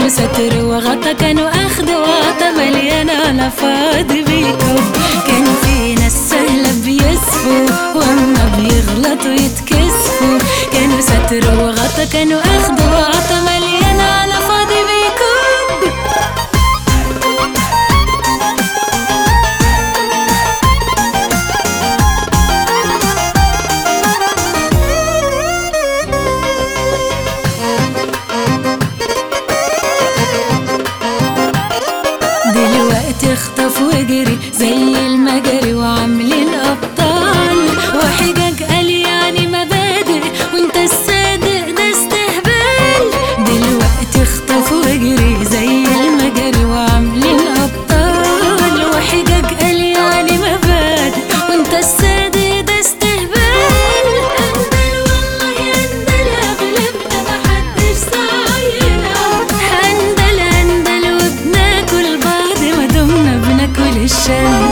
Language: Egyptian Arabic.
كانوا ستر وغطا كانوا اخد وعطا مليانة على فاضي بيكم كان في ناس سهلة بيسفوا واما بيغلطوا يتكسفوا كانوا ستر وغطا كانوا اخد وعطا مليانة على فاضي بيكم دلوقتي اخطف واجري زي المجري وعاملين ابطال وحجج قال يعني مبادئ وانت الصادق ده استهبال دلوقتي اخطف واجري زي المجري وعاملين ابطال وحجج قال يعني مبادئ وانت الصادق ده استهبال اندل والله اندل اغلبنا محدش صاينا هندل هندل وبناكل بعض ما دمنا بناكل الشام